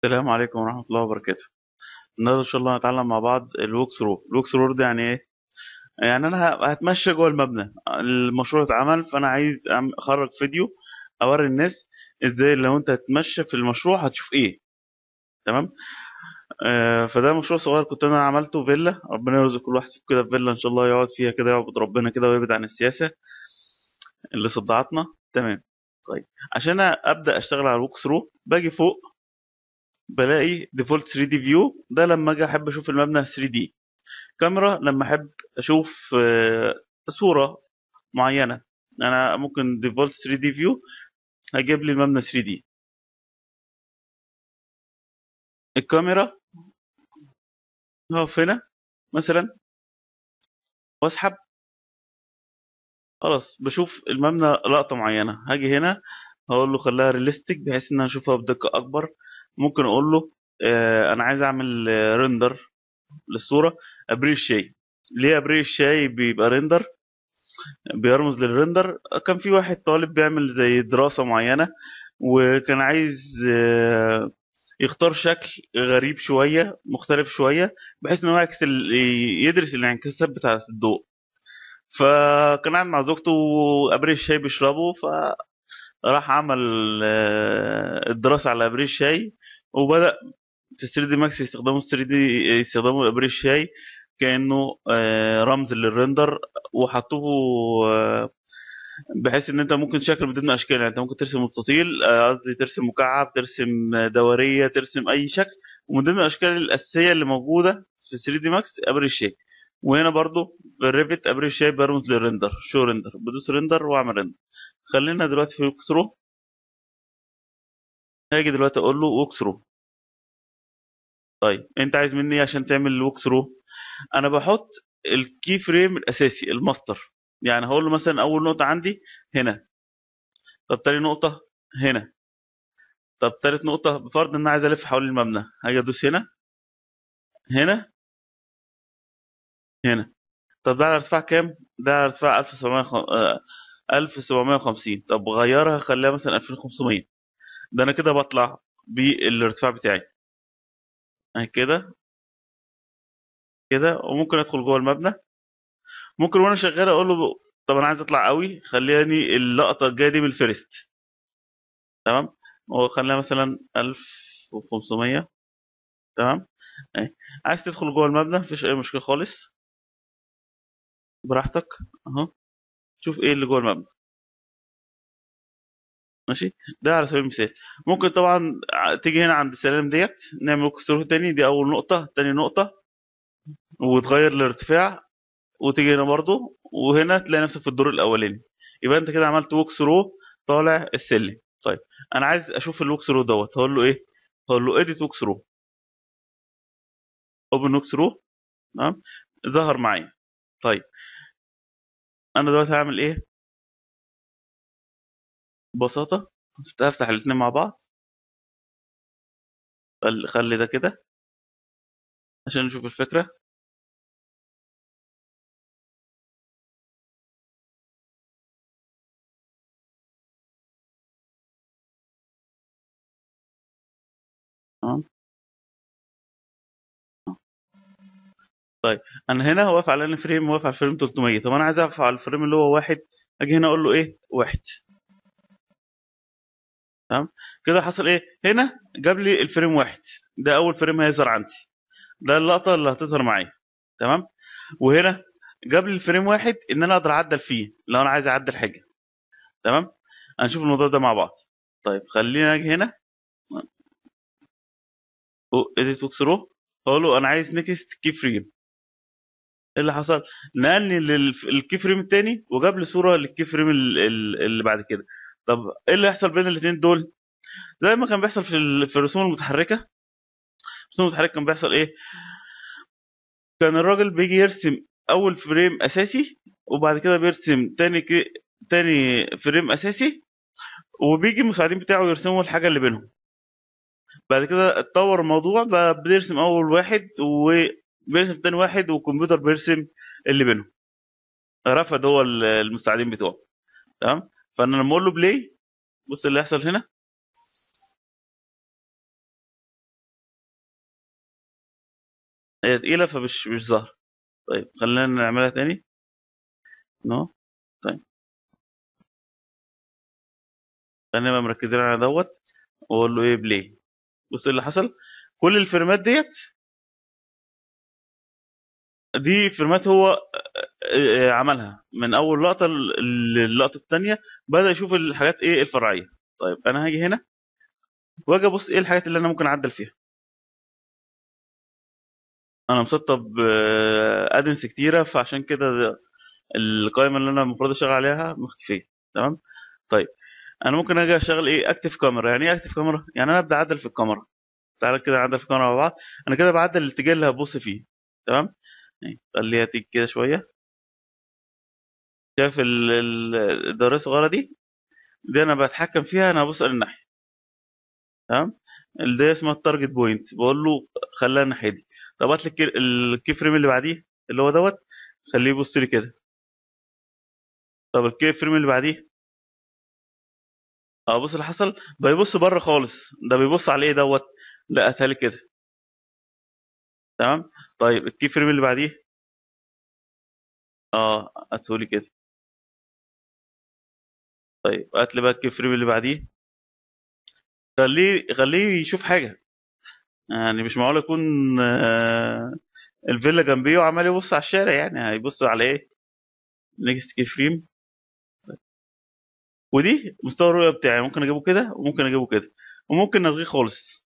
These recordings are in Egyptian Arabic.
السلام عليكم ورحمة الله وبركاته النهارده إن شاء الله هنتعلم مع بعض الوك ثرو الوك ثرو ده يعني إيه؟ يعني أنا ه- هتمشى جوه المبنى المشروع اتعمل فأنا عايز أعم- أخرج فيديو أوري الناس إزاي لو أنت هتمشى في المشروع هتشوف إيه تمام آه فده مشروع صغير كنت أنا عملته فيلا ربنا يرزق كل واحد فيكم كده في فيلا إن شاء الله يقعد فيها كده يعبد ربنا كده ويبعد عن السياسة اللي صدعتنا تمام طيب عشان أبدأ أشتغل على الوك ثرو باجي فوق بلاقي ديفولت 3 دي فيو ده لما اجي احب اشوف المبنى 3 دي كاميرا لما احب اشوف آه، صورة معينة انا ممكن ديفولت 3 دي فيو هيجيب لي المبنى 3 دي الكاميرا هقف هنا مثلا واسحب خلاص بشوف المبنى لقطة معينة هاجي هنا هقول له خليها ريليستيك بحيث ان انا اشوفها بدقة اكبر ممكن اقول له آه، انا عايز اعمل ريندر للصورة ابريل الشاي ليه ابريل الشاي بيبقى ريندر بيرمز للريندر كان في واحد طالب بيعمل زي دراسة معينة وكان عايز آه، يختار شكل غريب شوية مختلف شوية بحيث انه يعكس ال- يدرس الانعكاسات بتاعة الضوء فكان قاعد مع زوجته وابريل الشاي بيشربه فراح عمل آه، الدراسة على ابريل الشاي وبدأ في 3 دي ماكس يستخدموا 3 دي يستخدموا ابريل الشاي كانه آه، رمز للريندر وحطوه آه، بحيث ان انت ممكن شكل من ضمن اشكال يعني انت ممكن ترسم مستطيل آه، قصدي ترسم مكعب ترسم دوريه ترسم اي شكل ومن ضمن الاشكال الاساسيه اللي موجوده في 3 دي ماكس ابري الشيب وهنا برضو بالريفت ابري الشيب برمز للريندر شو ريندر بدوس ريندر واعمل ريندر خلينا دلوقتي في ووك ثرو هاجي دلوقتي اقول له ووك ثرو طيب انت عايز مني إيه عشان تعمل ووك ثرو انا بحط الكي فريم الاساسي الماستر يعني هقول له مثلا اول نقطه عندي هنا طب تاني نقطه هنا طب تالت نقطة بفرض ان انا عايز الف حوالين المبنى هاجي ادوس هنا هنا هنا طب ده على ارتفاع كام؟ ده على ارتفاع 1700 آه، 1750 طب غيرها خليها مثلا 2500 ده انا كده بطلع بالارتفاع بتاعي اهي كده كده وممكن ادخل جوه المبنى ممكن وانا شغال اقول له طب انا عايز اطلع قوي خليني اللقطة الجاية دي من الفيرست تمام وخليها مثلا 1500 تمام اهي عايز تدخل جوه المبنى مفيش اي مشكلة خالص براحتك اهو شوف ايه اللي جوه المبنى ماشي ده على سبيل المثال ممكن طبعا ع- تيجي هنا عند السلالم ديت نعمل ووك ثرو تاني دي اول نقطة تاني نقطة وتغير الارتفاع وتيجي هنا برضو وهنا تلاقي نفسك في الدور الاولاني يبقى انت كده عملت ووك ثرو طالع السلم طيب انا عايز اشوف الووك ثرو دوت هقول له ايه هقول له اديت ووك ثرو اوبن ووك ثرو تمام ظهر معايا طيب انا دلوقتي هعمل ايه ببساطة هفتح الاثنين مع بعض خل- خلي ده كده عشان نشوف الفكرة تمام طيب انا هنا واقف على الفريم واقف على الفريم 300 طب انا عايز اقف على الفريم اللي هو واحد اجي هنا اقول له ايه واحد تمام كده حصل ايه هنا جاب لي الفريم واحد ده اول فريم هيظهر عندي ده اللقطه اللي هتظهر معايا تمام وهنا جاب لي الفريم واحد ان انا اقدر اعدل فيه لو انا عايز اعدل حاجه تمام هنشوف الموضوع ده مع بعض طيب خلينا اجي هنا اديت ووك ثرو اقول له انا عايز نيكست كي فريم ايه اللي حصل نقلني للكي فريم التاني وجاب لي صوره للكي فريم ال- ال- اللي بعد كده طب ايه اللي يحصل بين الاثنين دول زي ما كان بيحصل في ال- في الرسوم المتحركه الرسوم المتحركه كان بيحصل ايه كان الراجل بيجي يرسم اول فريم اساسي وبعد كده بيرسم تاني كي تاني فريم اساسي وبيجي المساعدين بتاعه يرسموا الحاجه اللي بينهم بعد كده اتطور الموضوع بقى بيرسم اول واحد وبيرسم تاني واحد والكمبيوتر بيرسم اللي بينهم رفض هو ال- المساعدين بتوعه تمام فانا لما اقول له بلاي بص اللي هيحصل هنا هي تقيله فمش مش ظاهره طيب خلينا نعملها تاني نو طيب خلينا نبقى مركزين على دوت واقول له ايه بلاي بص إيه اللي حصل كل الفريمات ديت دي فريمات هو آه، آه، عملها من اول لقطه للقطه الثانيه بدا يشوف الحاجات ايه الفرعيه طيب انا هاجي هنا واجي ابص ايه الحاجات اللي انا ممكن اعدل فيها انا مسطب ادنس كتيره فعشان كده القائمه اللي انا المفروض اشتغل عليها مختفيه تمام طيب انا ممكن اجي اشغل ايه اكتف كاميرا يعني ايه اكتف كاميرا يعني انا ابدا اعدل في الكاميرا تعالى كده نعدل في الكاميرا مع بعض انا كده بعدل الاتجاه اللي هبص فيه تمام يعني خليها تيجي كده شويه شايف ال- ال- الدوريه الصغيره دي دي انا بتحكم فيها انا هبص للناحيه تمام اللي دي اسمها التارجت بوينت بقول له خليها الناحيه دي طب هات لي الكي- الكي فريم اللي بعديه اللي هو دوت خليه يبص لي كده طب الكي فريم اللي بعديه اه بص اللي حصل بيبص بره خالص ده بيبص على ايه دوت لا اتهالي كده تمام طيب الكي فريم اللي بعديه اه هاتهولي كده طيب هات لي بقى الكي فريم اللي بعديه خليه خليه يشوف حاجه يعني مش معقول يكون آه الفيلا جنبيه وعمال يبص على الشارع يعني هيبص على ايه نيكست كي فريم ودي مستوى الرؤيه بتاعي ممكن اجيبه كده وممكن اجيبه كده وممكن الغيه خالص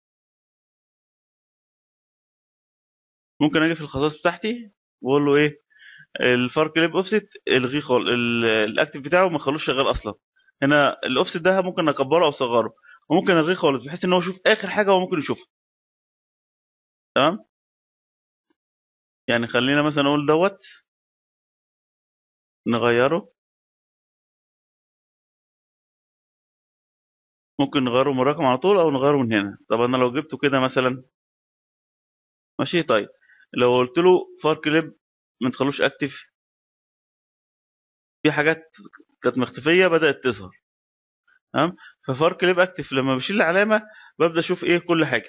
ممكن اجي في الخصائص بتاعتي واقول له ايه الفار كليب اوفست الغيه خالص الاكتف بتاعه ما خلوش شغال اصلا هنا الاوفست ده ممكن اكبره او اصغره وممكن الغيه خالص بحيث ان هو يشوف اخر حاجه هو ممكن يشوفها تمام يعني خلينا مثلا نقول دوت نغيره ممكن نغيره من الرقم على طول او نغيره من هنا طب انا لو جبته كده مثلا ماشي طيب لو قلت له فار كليب ما تخلوش اكتف في حاجات كانت مختفيه بدات تظهر تمام ففار كليب اكتف لما بشيل العلامه ببدا اشوف ايه كل حاجه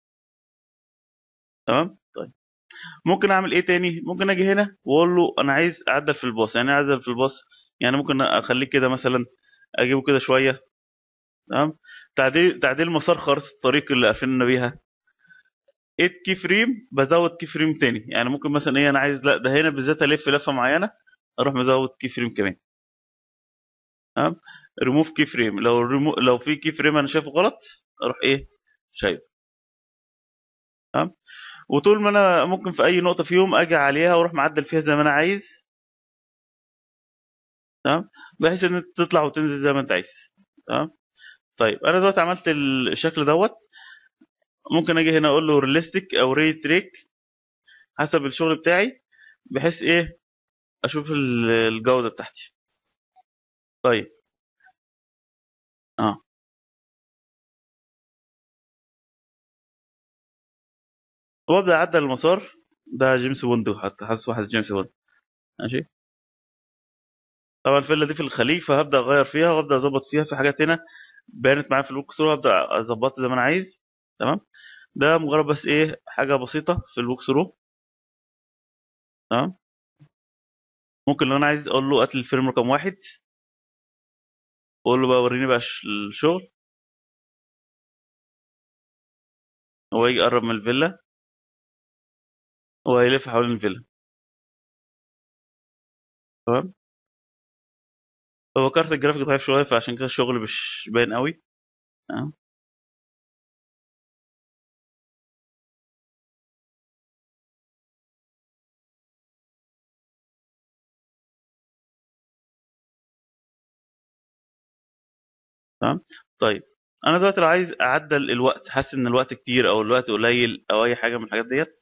تمام طيب ممكن اعمل ايه تاني ممكن اجي هنا واقول له انا عايز اعدل في الباص يعني ايه اعدل في الباص يعني ممكن اخليه كده مثلا اجيبه كده شويه تمام تعديل تعديل مسار خريطه الطريق اللي قفلنا بيها 8 كي فريم بزود كي فريم تاني يعني ممكن مثلا ايه انا عايز لا ده هنا بالذات الف لفه معينه اروح مزود كي فريم كمان تمام ريموف كي فريم لو ريمو... لو في كي فريم انا شايفه غلط اروح ايه شايفه تمام وطول ما انا ممكن في اي نقطه فيهم اجي عليها واروح معدل فيها زي ما انا عايز تمام بحيث ان انت تطلع وتنزل زي ما انت عايز تمام طيب انا دلوقتي عملت الشكل دوت ممكن اجي هنا اقول له ريليستيك او ري تريك حسب الشغل بتاعي بحيث ايه اشوف ال- الجوده بتاعتي طيب اه وابدا اعدل المسار ده جيمس بوند حتى حاسس واحد جيمس بوند ماشي طبعا الفيلا دي في الخليج فهبدا اغير فيها وابدا اظبط فيها في حاجات هنا بانت معايا في الوك ثرو هبدا اظبطها زي ما انا عايز تمام ده مجرد بس ايه حاجه بسيطه في الوك ثرو تمام ممكن لو انا عايز اقول له هات لي الفيلم رقم واحد واقول له بقى وريني بقى ش- الشغل هو يجي يقرب من الفيلا وهيلف حوالين الفيلا تمام هو كارت الجرافيك ضعيف شويه فعشان كده الشغل مش باين قوي تمام تمام طيب انا دلوقتي لو عايز اعدل الوقت حاسس ان الوقت كتير او الوقت قليل او اي حاجه من الحاجات ديت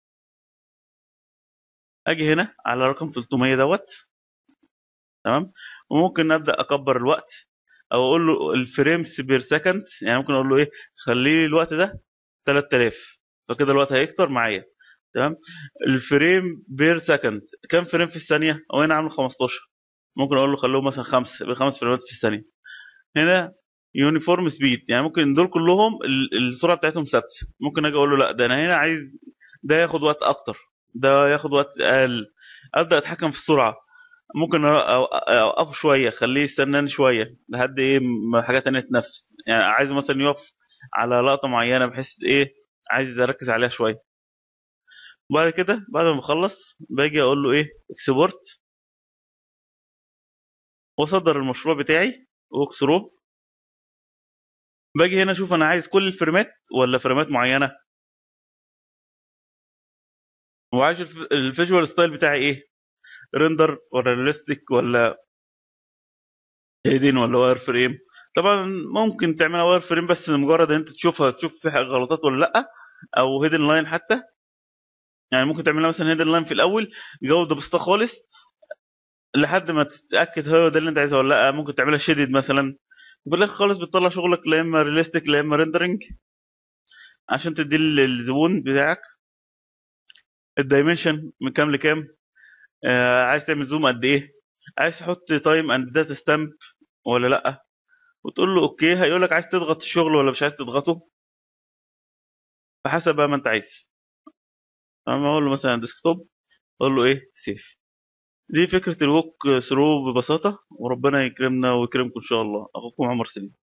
اجي هنا على رقم 300 دوت تمام وممكن ابدا اكبر الوقت او اقول له الفريمز بير سكند يعني ممكن اقول له ايه خلي لي الوقت ده 3000 فكده الوقت هيكتر معايا تمام الفريم بير سكند كام فريم في الثانيه او هنا عامل 15 ممكن اقول له خلوه مثلا خمس بخمس فريمات في الثانيه هنا يونيفورم سبيد يعني ممكن دول كلهم ال- السرعه بتاعتهم ثابته ممكن اجي اقول له لا ده انا هنا عايز ده ياخد وقت اكتر ده ياخد وقت اقل ابدا اتحكم في السرعه ممكن أ- أ- اوقفه شويه خليه يستناني شويه لحد ايه ما حاجه تانية تنفس يعني عايزه مثلا يقف على لقطه معينه بحيث ايه عايز اركز عليها شويه وبعد كده بعد ما بخلص باجي اقول له ايه اكسبورت واصدر المشروع بتاعي واكسروه باجي هنا اشوف انا عايز كل الفريمات ولا فريمات معينه وعايز الف- الفيجوال ستايل بتاعي ايه ريندر ولا رياليستيك ولا هيدن ولا واير فريم طبعا ممكن تعملها واير فريم بس مجرد ان انت تشوفها تشوف في حاجة غلطات ولا لا او هيدن لاين حتى يعني ممكن تعملها مثلا هيدن لاين في الاول جوده بسيطه خالص لحد ما تتاكد هو ده اللي انت عايزه ولا لا ممكن تعملها شيدد مثلا وفي الاخر خالص بتطلع شغلك لا اما رياليستيك لا اما ريندرنج عشان تدي للزبون بتاعك الدايمنشن من كام لكام آه عايز تعمل زوم قد ايه عايز تحط تايم اند داتا ستامب ولا لا وتقول له اوكي هيقول لك عايز تضغط الشغل ولا مش عايز تضغطه فحسب بقى ما انت عايز اما اقول له مثلا ديسكتوب اقول له ايه سيف دي فكره الوك ثرو ببساطه وربنا يكرمنا ويكرمكم ان شاء الله اخوكم عمر سليم